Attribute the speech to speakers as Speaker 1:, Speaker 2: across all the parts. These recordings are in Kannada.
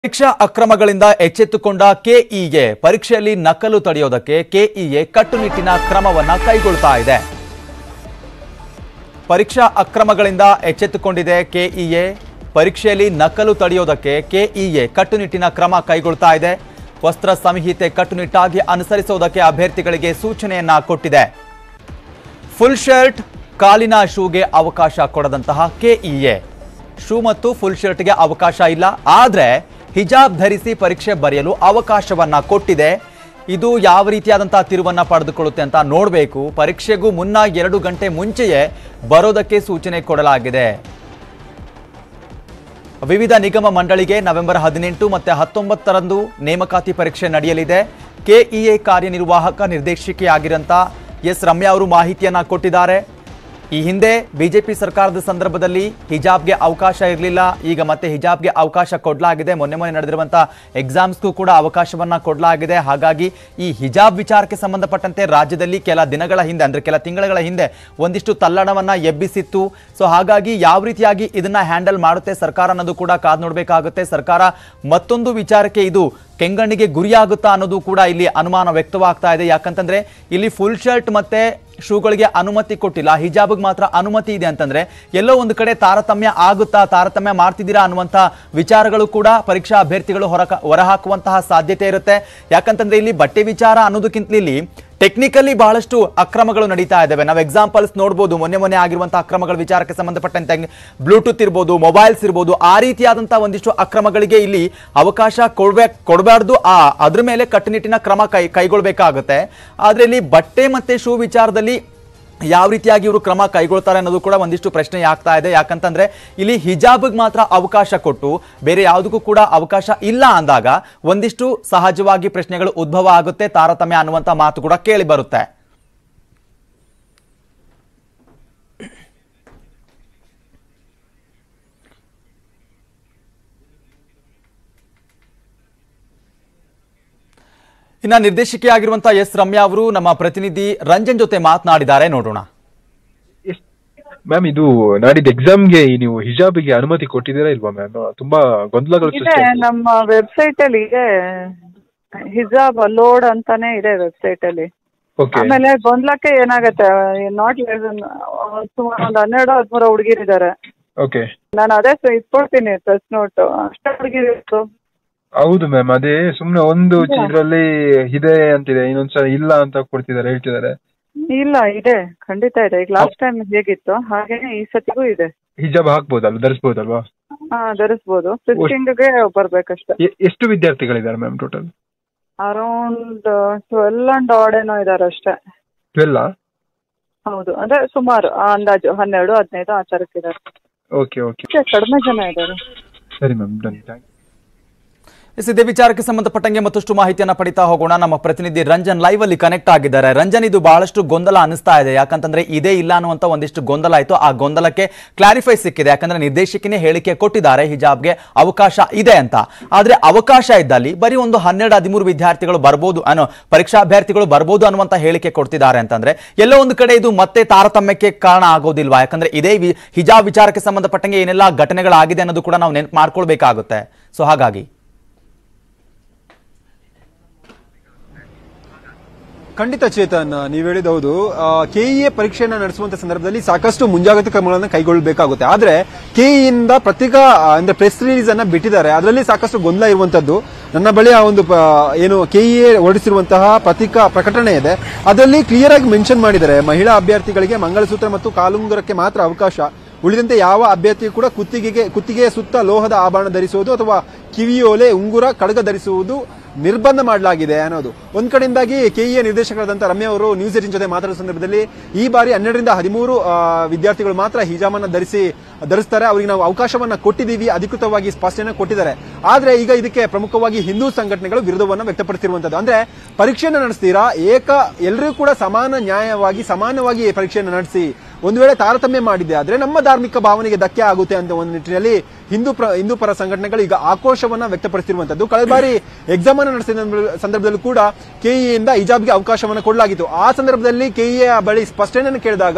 Speaker 1: ಪರೀಕ್ಷಾ ಅಕ್ರಮಗಳಿಂದ ಎಚ್ಚೆತ್ತುಕೊಂಡ ಕೆಇಎ ಪರೀಕ್ಷೆಯಲ್ಲಿ ನಕಲು ತಡೆಯೋದಕ್ಕೆ ಕೆಇಎ ಕಟ್ಟುನಿಟ್ಟಿನ ಕ್ರಮವನ್ನ ಕೈಗೊಳ್ತಾ ಇದೆ ಪರೀಕ್ಷಾ ಅಕ್ರಮಗಳಿಂದ ಎಚ್ಚೆತ್ತುಕೊಂಡಿದೆ ಕೆಇಎ ಪರೀಕ್ಷೆಯಲ್ಲಿ ನಕಲು ತಡೆಯೋದಕ್ಕೆ ಕೆಇಎ ಕಟ್ಟುನಿಟ್ಟಿನ ಕ್ರಮ ಕೈಗೊಳ್ತಾ ಇದೆ ವಸ್ತ್ರ ಸಂಹಿತೆ ಕಟ್ಟುನಿಟ್ಟಾಗಿ ಅನುಸರಿಸುವುದಕ್ಕೆ ಅಭ್ಯರ್ಥಿಗಳಿಗೆ ಸೂಚನೆಯನ್ನ ಕೊಟ್ಟಿದೆ ಫುಲ್ ಶರ್ಟ್ ಕಾಲಿನ ಶೂಗೆ ಅವಕಾಶ ಕೊಡದಂತಹ ಕೆಇಎ ಶೂ ಮತ್ತು ಫುಲ್ ಶರ್ಟ್ಗೆ ಅವಕಾಶ ಇಲ್ಲ ಆದರೆ ಹಿಜಾಬ್ ಧರಿಸಿ ಪರೀಕ್ಷೆ ಬರೆಯಲು ಅವಕಾಶವನ್ನ ಕೊಟ್ಟಿದೆ ಇದು ಯಾವ ರೀತಿಯಾದಂತಹ ತಿರುವನ್ನ ಪಡೆದುಕೊಳ್ಳುತ್ತೆ ಅಂತ ನೋಡಬೇಕು ಪರೀಕ್ಷೆಗೂ ಮುನ್ನ ಎರಡು ಗಂಟೆ ಮುಂಚೆಯೇ ಬರೋದಕ್ಕೆ ಸೂಚನೆ ಕೊಡಲಾಗಿದೆ ವಿವಿಧ ನಿಗಮ ಮಂಡಳಿಗೆ ನವೆಂಬರ್ ಹದಿನೆಂಟು ಮತ್ತೆ ಹತ್ತೊಂಬತ್ತರಂದು ನೇಮಕಾತಿ ಪರೀಕ್ಷೆ ನಡೆಯಲಿದೆ ಕೆಇಎ ಕಾರ್ಯನಿರ್ವಾಹಕ ನಿರ್ದೇಶಕಿಯಾಗಿರಂತ ಎಸ್ ರಮ್ಯಾ ಅವರು ಮಾಹಿತಿಯನ್ನ ಕೊಟ್ಟಿದ್ದಾರೆ ಈ ಹಿಂದೆ ಬಿಜೆಪಿ ಸರ್ಕಾರದ ಸಂದರ್ಭದಲ್ಲಿ ಹಿಜಾಬ್ಗೆ ಅವಕಾಶ ಇರಲಿಲ್ಲ ಈಗ ಮತ್ತೆ ಹಿಜಾಬ್ಗೆ ಅವಕಾಶ ಕೊಡಲಾಗಿದೆ ಮೊನ್ನೆ ಮೊನ್ನೆ ನಡೆದಿರುವಂತಹ ಎಕ್ಸಾಮ್ಸ್ಗೂ ಕೂಡ ಅವಕಾಶವನ್ನ ಕೊಡಲಾಗಿದೆ ಹಾಗಾಗಿ ಈ ಹಿಜಾಬ್ ವಿಚಾರಕ್ಕೆ ಸಂಬಂಧಪಟ್ಟಂತೆ ರಾಜ್ಯದಲ್ಲಿ ಕೆಲ ದಿನಗಳ ಹಿಂದೆ ಅಂದ್ರೆ ಕೆಲ ತಿಂಗಳ ಹಿಂದೆ ಒಂದಿಷ್ಟು ತಲ್ಲಣವನ್ನ ಎಬ್ಬಿಸಿತ್ತು ಸೊ ಹಾಗಾಗಿ ಯಾವ ರೀತಿಯಾಗಿ ಇದನ್ನ ಹ್ಯಾಂಡಲ್ ಮಾಡುತ್ತೆ ಸರ್ಕಾರ ಅನ್ನೋದು ಕೂಡ ಕಾದ್ ನೋಡಬೇಕಾಗುತ್ತೆ ಸರ್ಕಾರ ಮತ್ತೊಂದು ವಿಚಾರಕ್ಕೆ ಇದು ಕೆಂಗಣ್ಣಿಗೆ ಗುರಿಯಾಗುತ್ತಾ ಅನ್ನೋದು ಕೂಡ ಇಲ್ಲಿ ಅನುಮಾನ ವ್ಯಕ್ತವಾಗ್ತಾ ಇದೆ ಯಾಕಂತಂದ್ರೆ ಇಲ್ಲಿ ಫುಲ್ ಶರ್ಟ್ ಮತ್ತೆ ಶೂಗಳಿಗೆ ಅನುಮತಿ ಕೊಟ್ಟಿಲ್ಲ ಹಿಜಾಬ್ಗೆ ಮಾತ್ರ ಅನುಮತಿ ಇದೆ ಅಂತಂದ್ರೆ ಎಲ್ಲೋ ಒಂದು ಕಡೆ ತಾರತಮ್ಯ ಆಗುತ್ತಾ ತಾರತಮ್ಯ ಮಾಡ್ತಿದ್ದೀರಾ ಅನ್ನುವಂಥ ವಿಚಾರಗಳು ಕೂಡ ಪರೀಕ್ಷಾ ಅಭ್ಯರ್ಥಿಗಳು ಹೊರ ಹೊರಹಾಕುವಂತಹ ಸಾಧ್ಯತೆ ಇರುತ್ತೆ ಯಾಕಂತಂದ್ರೆ ಇಲ್ಲಿ ಬಟ್ಟೆ ವಿಚಾರ ಅನ್ನೋದಕ್ಕಿಂತ ಇಲ್ಲಿ ಟೆಕ್ನಿಕಲಿ ಬಹಳಷ್ಟು ಅಕ್ರಮಗಳು ನಡೀತಾ ಇದ್ದಾವೆ ನಾವು ಎಕ್ಸಾಂಪಲ್ಸ್ ನೋಡ್ಬೋದು ಮೊನ್ನೆ ಮೊನ್ನೆ ಆಗಿರುವಂತಹ ಅಕ್ರಮಗಳ ವಿಚಾರಕ್ಕೆ ಸಂಬಂಧಪಟ್ಟಂತೆ ಬ್ಲೂಟೂತ್ ಇರ್ಬೋದು ಮೊಬೈಲ್ಸ್ ಇರ್ಬೋದು ಆ ರೀತಿಯಾದಂತಹ ಒಂದಿಷ್ಟು ಅಕ್ರಮಗಳಿಗೆ ಇಲ್ಲಿ ಅವಕಾಶ ಕೊಡ್ಬೇಕು ಕೊಡಬಾರ್ದು ಆ ಅದ್ರ ಮೇಲೆ ಕಟ್ಟುನಿಟ್ಟಿನ ಕ್ರಮ ಕೈ ಕೈಗೊಳ್ಬೇಕಾಗುತ್ತೆ ಆದ್ರೆ ಇಲ್ಲಿ ಬಟ್ಟೆ ಮತ್ತೆ ಶೂ ವಿಚಾರದಲ್ಲಿ ಯಾವ ರೀತಿಯಾಗಿ ಇವರು ಕ್ರಮ ಕೈಗೊಳ್ತಾರೆ ಅನ್ನೋದು ಕೂಡ ಒಂದಿಷ್ಟು ಪ್ರಶ್ನೆ ಆಗ್ತಾ ಇದೆ ಯಾಕಂತಂದ್ರೆ ಇಲ್ಲಿ ಹಿಜಾಬ್ಗೆ ಮಾತ್ರ ಅವಕಾಶ ಕೊಟ್ಟು ಬೇರೆ ಯಾವುದಕ್ಕೂ ಕೂಡ ಅವಕಾಶ ಇಲ್ಲ ಅಂದಾಗ ಒಂದಿಷ್ಟು ಸಹಜವಾಗಿ ಪ್ರಶ್ನೆಗಳು ಉದ್ಭವ ಆಗುತ್ತೆ ತಾರತಮ್ಯ ಅನ್ನುವಂಥ ಮಾತು ಕೂಡ ಕೇಳಿ ಬರುತ್ತೆ ಇನ್ನ ನಿರ್ದೇಶಕಿಯಾಗಿರುವಂತಹ ಎಸ್ ರಮ್ಯಾ ಅವರು ನಮ್ಮ ಪ್ರತಿನಿಧಿ ರಂಜನ್ ಜೊತೆ ಮಾತನಾಡಿದ್ದಾರೆ ನೋಡೋಣ
Speaker 2: ಮ್ಯಾಮ್ ಇದು ನಾಡಿದ್ದು ಎಕ್ಸಾಮ್ಗೆ ನೀವು ಹಿಜಾಬಿಗೆ ಅನುಮತಿ ಕೊಟ್ಟಿದ್ದೀರಾ ಇಲ್ವಾ ಮ್ಯಾಮ್ ತುಂಬಾ ಗೊಂದಲಗಳು
Speaker 3: ಇದೆ
Speaker 2: ಸೃಷ್ಟಿ ಆಗ್ತಿದೆ.
Speaker 3: ನಮ್ಮ ವೆಬ್ಸೈಟ್ ಅಲ್ಲಿ ಇದೆ ಹಿಜಾಬ್ ಲೋಡ್ ಅಂತಾನೆ ಇದೆ ವೆಬ್ಸೈಟ್ ಅಲ್ಲಿ
Speaker 2: ಓಕೆ
Speaker 3: ಆಮೇಲೆ ಗೊಂದಲಕ್ಕೆ ಏನಾಗತ್ತೆ ನಾಟ್ ಸುಮಾರು ಒಂದು ಹನ್ನೆರಡು ಹದಿಮೂರು ಹುಡುಗಿರಿದ್ದಾರೆ
Speaker 2: ಓಕೆ
Speaker 3: ನಾನು ಅದೇ ಸ- ಇಟ್ಕೊಳ್ತೀನಿ ಪ್ರೆಸ್ ನೋಟ್ ಅಷ್ಟೇ ಹುಡುಗಿರಿತ್ತು
Speaker 2: ಹೌದು ಮ್ಯಾಮ್ ಅದೇ ಸುಮ್ನೆ ಒಂದು
Speaker 3: ಇಲ್ಲ.
Speaker 2: ಇದ್ರಲ್ಲಿ ಇದೆ ಅಂತಿದೆ ಇನ್ನೊಂದ್ಸಲ ಇಲ್ಲ ಅಂತ ಕೊಡ್ತಿದ್ದಾರೆ ಹೇಳ್ತಿದ್ದಾರೆ
Speaker 3: ಇಲ್ಲ ಇದೆ ಖಂಡಿತ ಇದೆ ಈಗ ಲಾಸ್ಟ್ ಟೈಮ್ ಹೇಗಿತ್ತು ಹಾಗೇನೆ ಈ ಸತಿಗೂ ಇದೆ
Speaker 2: ಹಿಜಾಬ್ ಹಾಕ್ಬೋದಲ್ವ ಧರಿಸ್ಬೋದಲ್ವಾ
Speaker 3: ಹಾ ಧರಿಸ್ಬೋದು ಫಿಫ್ಟೀನ್ಗೆ ಬರ್ಬೇಕಷ್ಟೇ
Speaker 2: ಎ- ಎಷ್ಟು ವಿದ್ಯಾರ್ಥಿಗಳಿದ್ದಾರೆ ma'am total
Speaker 3: around twelve and odd ಏನೋ ಇದಾರೆ ಅಷ್ಟೇ
Speaker 2: ಟ್ವೆಲ್ಲ
Speaker 3: ಹೌದು ಅಂದ್ರೆ ಸುಮಾರು ಆ ಅಂದಾಜು ಹನ್ನೆರಡು ಹದಿನೈದು ಆ ತರಕ್ಕಿದ್ದಾರೆ
Speaker 2: ಓಕೆ ಓಕೆ
Speaker 3: ಅಷ್ಟೇ ಕಡಿಮೆ ಜನ ಇದ್ದಾರೆ
Speaker 2: ಸರಿ ಮ್ಯಾಮ್ ಡನ್ ಥ್ಯಾಂಕ್
Speaker 1: ಎಸ್ ಇದೇ ವಿಚಾರಕ್ಕೆ ಸಂಬಂಧಪಟ್ಟಂಗೆ ಮತ್ತಷ್ಟು ಮಾಹಿತಿಯನ್ನ ಪಡಿತಾ ಹೋಗೋಣ ನಮ್ಮ ಪ್ರತಿನಿಧಿ ರಂಜನ್ ಲೈವ್ ಅಲ್ಲಿ ಕನೆಕ್ಟ್ ಆಗಿದ್ದಾರೆ ರಂಜನ್ ಇದು ಬಹಳಷ್ಟು ಗೊಂದಲ ಅನಿಸ್ತಾ ಇದೆ ಯಾಕಂತಂದ್ರೆ ಇದೇ ಇಲ್ಲ ಅನ್ನುವಂತ ಒಂದಿಷ್ಟು ಗೊಂದಲ ಆಯ್ತು ಆ ಗೊಂದಲಕ್ಕೆ ಕ್ಲಾರಿಫೈ ಸಿಕ್ಕಿದೆ ಯಾಕಂದ್ರೆ ನಿರ್ದೇಶಕಿನೇ ಹೇಳಿಕೆ ಕೊಟ್ಟಿದ್ದಾರೆ ಹಿಜಾಬ್ಗೆ ಅವಕಾಶ ಇದೆ ಅಂತ ಆದ್ರೆ ಅವಕಾಶ ಇದ್ದಲ್ಲಿ ಬರೀ ಒಂದು ಹನ್ನೆರಡು ಹದಿಮೂರು ವಿದ್ಯಾರ್ಥಿಗಳು ಬರ್ಬೋದು ಅನ್ನೋ ಪರೀಕ್ಷಾಭ್ಯರ್ಥಿಗಳು ಬರ್ಬೋದು ಅನ್ನುವಂತ ಹೇಳಿಕೆ ಕೊಡ್ತಿದ್ದಾರೆ ಅಂತಂದ್ರೆ ಎಲ್ಲೋ ಒಂದು ಕಡೆ ಇದು ಮತ್ತೆ ತಾರತಮ್ಯಕ್ಕೆ ಕಾರಣ ಆಗೋದಿಲ್ವಾ ಯಾಕಂದ್ರೆ ಇದೇ ವಿ- ಹಿಜಾಬ್ ವಿಚಾರಕ್ಕೆ ಸಂಬಂಧಪಟ್ಟಂಗೆ ಏನೆಲ್ಲ ಘಟನೆಗಳಾಗಿದೆ ಅನ್ನೋದು ಕೂಡ ನಾವು ನೆನಪು ಮಾಡ್ಕೊಳ್ಬೇಕಾಗುತ್ತೆ ಸೊ ಹಾಗಾಗಿ
Speaker 4: ಖಂಡಿತ ಚೇತನ್ ನೀವು ಹೇಳಿದ ಹೌದು ಕೆಇಎ ಪರೀಕ್ಷೆಯನ್ನ ನಡೆಸುವಂತ ಸಂದರ್ಭದಲ್ಲಿ ಸಾಕಷ್ಟು ಮುಂಜಾಗ್ರತಾ ಕ್ರಮಗಳನ್ನು ಕೈಗೊಳ್ಳಬೇಕಾಗುತ್ತೆ ಆದ್ರೆ ಕೆಇಯಿಂದ ಪತ್ರಿಕಾ ಆ, ಅಂದ್ರೆ ಪ್ರೆಸ್ ರಿಲೀಸ್ ಅನ್ನ ಬಿಟ್ಟಿದ್ದಾರೆ ಅದರಲ್ಲಿ ಸಾಕಷ್ಟು ಗೊಂದಲ ಇರುವಂತದ್ದು ನನ್ನ ಬಳಿ ಆ ಒಂದು ಪ- ಏನು ಕೆಇಎ ಹೊರಡಿಸಿರುವಂತಹ ಪತ್ರಿಕಾ ಪ್ರಕಟಣೆ ಇದೆ ಅದರಲ್ಲಿ ಕ್ಲಿಯರ್ ಆಗಿ ಮೆನ್ಷನ್ ಮಾಡಿದ್ದಾರೆ ಮಹಿಳಾ ಅಭ್ಯರ್ಥಿಗಳಿಗೆ ಮಂಗಲಸೂತ್ರ ಮತ್ತು ಕಾಲುಂಗುರಕ್ಕೆ ಮಾತ್ರ ಅವಕಾಶ ಉಳಿದಂತೆ ಯಾವ ಅಭ್ಯರ್ಥಿಯು ಕೂಡ ಕುತ್ತಿಗೆಗೆ ಕುತ್ತಿಗೆಯ ಸುತ್ತ ಲೋಹದ ಆಭರಣ ಧರಿಸುವುದು ಅಥವಾ ಕಿವಿಯೋಲೆ ಉಂಗುರ ಕಡಗ ಧರಿಸುವುದು ನಿರ್ಬಂಧ ಮಾಡಲಾಗಿದೆ ಅನ್ನೋದು ಒಂದ್ ಕಡೆಯಿಂದಾಗಿ ಕೆಇಎ ನಿರ್ದೇಶಕರಾದಂತಹ ರಮ್ಯಾ ಅವರು ನ್ಯೂಸ್ ಏಟಿನ್ ಜೊತೆ ಮಾತಾಡುವ ಸಂದರ್ಭದಲ್ಲಿ ಈ ಬಾರಿ ಹನ್ನೆರಡರಿಂದ ಹದಿಮೂರು ಆ, ವಿದ್ಯಾರ್ಥಿಗಳು ಮಾತ್ರ ಹಿಜಾಮನ್ನ ಧರಿಸಿ ಧರಿಸ್ತಾರೆ ಅವರಿಗೆ ನಾವು ಅವಕಾಶವನ್ನ ಕೊಟ್ಟಿದ್ದೀವಿ ಅಧಿಕೃತವಾಗಿ ಸ್ಪಷ್ಟನೆ ಕೊಟ್ಟಿದ್ದಾರೆ ಆದ್ರೆ ಈಗ ಇದಕ್ಕೆ ಪ್ರಮುಖವಾಗಿ ಹಿಂದೂ ಸಂಘಟನೆಗಳು ವಿರೋಧವನ್ನ ವ್ಯಕ್ತಪಡಿಸಿರುವಂತದ್ದು ಅಂದ್ರೆ ಪರೀಕ್ಷೆಯನ್ನು ನಡೆಸ್ತೀರಾ ಏಕ ಎಲ್ಲರಿಗೂ ಕೂಡ ಸಮಾನ ನ್ಯಾಯವಾಗಿ ಸಮಾನವಾಗಿ ಪರೀಕ್ಷೆಯನ್ನು ನಡೆಸಿ ಒಂದು ವೇಳೆ ತಾರತಮ್ಯ ಮಾಡಿದೆ ಆದ್ರೆ ನಮ್ಮ ಧಾರ್ಮಿಕ ಭಾವನೆಗೆ ಧಕ್ಕೆ ಆಗುತ್ತೆ ಅಂತ ಒಂದು ನಿಟ್ಟಿನಲ್ಲಿ ಹಿಂದೂ ಪ್ರ ಹಿಂದೂ ಪರ ಸಂಘಟನೆಗಳು ಈಗ ಆಕ್ರೋಶವನ್ನ ವ್ಯಕ್ತಪಡಿಸಿರುವಂತದ್ದು ಕಳೆದ ಬಾರಿ ಎಕ್ಸಾಮ್ ಅನ್ನು ನಡೆಸಿದ ಸಂದರ್ಭದಲ್ಲೂ ಕೂಡ ಕೆಇಎ ಇಂದ ಹಿಜಾಬ್ಗೆ ಅವಕಾಶವನ್ನು ಕೊಡಲಾಗಿತ್ತು ಆ ಸಂದರ್ಭದಲ್ಲಿ ಕೆಇಎ ಬಳಿ ಸ್ಪಷ್ಟನೆಯನ್ನು ಕೇಳಿದಾಗ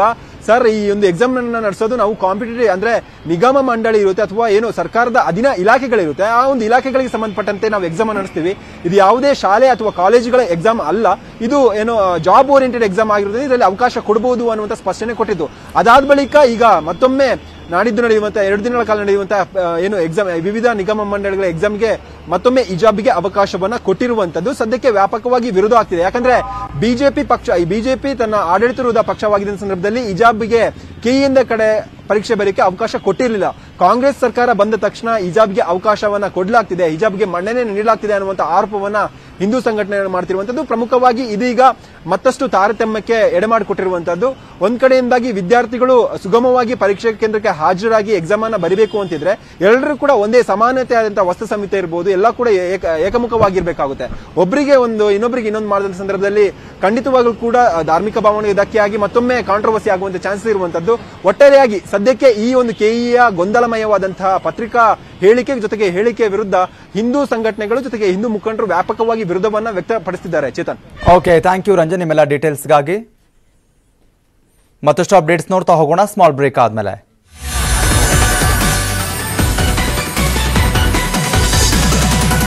Speaker 4: ಸರ್ ಈ ಒಂದು ಎಕ್ಸಾಮ್ ಅನ್ನ ನಡೆಸೋದು ನಾವು ಕಾಂಪಿಟೇಟಿವ್ ಅಂದ್ರೆ ನಿಗಮ ಮಂಡಳಿ ಇರುತ್ತೆ ಅಥವಾ ಏನು ಸರ್ಕಾರದ ಅಧೀನ ಇಲಾಖೆಗಳಿರುತ್ತೆ ಆ ಒಂದು ಇಲಾಖೆಗಳಿಗೆ ಸಂಬಂಧಪಟ್ಟಂತೆ ನಾವು ಎಕ್ಸಾಮ್ ನಡೆಸ್ತೀವಿ ಇದು ಯಾವುದೇ ಶಾಲೆ ಅಥವಾ ಕಾಲೇಜುಗಳ ಎಕ್ಸಾಮ್ ಅಲ್ಲ ಇದು ಏನು ಜಾಬ್ ಓರಿಯೆಂಟೆಡ್ ಎಕ್ಸಾಮ್ ಆಗಿರೋದ್ರಿಂದ ಇದರಲ್ಲಿ ಅವಕಾಶ ಕೊಡಬಹುದು ಅನ್ನುವಂತ ಸ್ಪಷ್ಟನೆ ಕೊಟ್ಟಿದ್ದು ಅದಾದ ಬಳಿಕ ಈಗ ಮತ್ತೊಮ್ಮೆ ನಾಡಿದ್ದು ನಡೆಯುವಂತ ಎರಡು ದಿನಗಳ ಕಾಲ ನಡೆಯುವಂತ ಆ, ಏನು ಎಕ್ಸಾಮ್ ವಿವಿಧ ನಿಗಮ ಮಂಡಳಿಗಳ ಎಕ್ಸಾಮ್ಗೆ ಮತ್ತೊಮ್ಮೆ ಇಜಾಬ್ಗೆ ಅವಕಾಶವನ್ನ ಕೊಟ್ಟಿರುವಂತದ್ದು ಸದ್ಯಕ್ಕೆ ವ್ಯಾಪಕವಾಗಿ ವಿರೋಧ ಆಗ್ತಿದೆ ಯಾಕಂದ್ರೆ ಬಿಜೆಪಿ ಪಕ್ಷ ಈ ಬಿಜೆಪಿ ತನ್ನ ಆಡಳಿತಾರೂಢ ಪಕ್ಷವಾಗಿದ್ದ ಸಂದರ್ಭದಲ್ಲಿ ಇಜಾಬ್ಗೆ ಕೆಇಯಿಂದ ಕಡೆ ಪರೀಕ್ಷೆ ಬರೀಕೆ ಅವಕಾಶ ಕೊಟ್ಟಿರಲಿಲ್ಲ ಕಾಂಗ್ರೆಸ್ ಸರ್ಕಾರ ಬಂದ ತಕ್ಷಣ ಹಿಜಾಬ್ಗೆ ಅವಕಾಶವನ್ನ ಕೊಡಲಾಗ್ತಿದೆ ಹಿಜಾಬ್ಗೆ ಮನ್ನಣೆ ನೀಡಲಾಗ್ತಿದೆ ಅನ್ನುವಂತ ಆರೋಪವನ್ನ ಹಿಂದೂ ಸಂಘಟನೆಗಳು ಮಾಡ್ತಿರುವಂತದ್ದು ಪ್ರಮುಖವಾಗಿ ಇದೀಗ ಮತ್ತಷ್ಟು ತಾರತಮ್ಯಕ್ಕೆ ಎಡೆಮಾಡಿಕೊಟ್ಟಿರುವಂತದ್ದು ಒಂದ್ ಕಡೆಯಿಂದಾಗಿ ವಿದ್ಯಾರ್ಥಿಗಳು ಸುಗಮವಾಗಿ ಪರೀಕ್ಷೆ ಕೇಂದ್ರಕ್ಕೆ ಹಾಜರಾಗಿ ಎಕ್ಸಾಮ್ ಅನ್ನ ಬರೀಬೇಕು ಅಂತಿದ್ರೆ ಎಲ್ಲರೂ ಕೂಡ ಒಂದೇ ಸಮಾನತೆ ಆದಂತಹ ವಸ್ತು ಸಂಹಿತೆ ಇರಬಹುದು ಎಲ್ಲ ಕೂಡ ಏಕ- ಏಕಮುಖವಾಗಿರ್ಬೇಕಾಗುತ್ತೆ ಒಬ್ಬರಿಗೆ ಒಂದು ಇನ್ನೊಬ್ಬರಿಗೆ ಇನ್ನೊಂದು ಮಾಡಿದ ಸಂದರ್ಭದಲ್ಲಿ ಖಂಡಿತವಾಗ್ಲೂ ಕೂಡ ಆ, ಧಾರ್ಮಿಕ ಭಾವನೆಗೆ ಧಕ್ಕೆಯಾಗಿ ಮತ್ತೊಮ್ಮೆ ಕಾಂಟ್ರವರ್ಸಿ ಆಗುವಂತ ಚಾನ್ಸಸ್ ಇರುವಂತದ್ದು ಒಟ್ಟಾರೆಯಾಗಿ ಸದ್ಯಕ್ಕೆ ಈ ಒಂದು ಕೆಇಯ ಗೊಂದಲಮಯವಾದಂತಹ ಪತ್ರಿಕಾ ಹೇಳಿಕೆ ಜೊತೆಗೆ ಹೇಳಿಕೆ ವಿರುದ್ಧ ಹಿಂದೂ ಸಂಘಟನೆಗಳು ಜೊತೆಗೆ ಹಿಂದೂ ಮುಖಂಡರು ವ್ಯಾಪಕವಾಗಿ ವಿರೋಧವನ್ನ ವ್ಯಕ್ತಪಡಿಸಿದ್ದಾರೆ Chetan
Speaker 1: okay thank you Ranjan ನಿಮ್ಮೆಲ್ಲ ಡೀಟೇಲ್ಸ್ಗಾಗಿ ಮತ್ತಷ್ಟು ಅಪ್ಡೇಟ್ಸ್ ನೋಡ್ತಾ ಹೋಗೋಣ ಸ್ಮಾಲ್ ಬ್ರೇಕ್ ಆದ್ಮೇಲೆ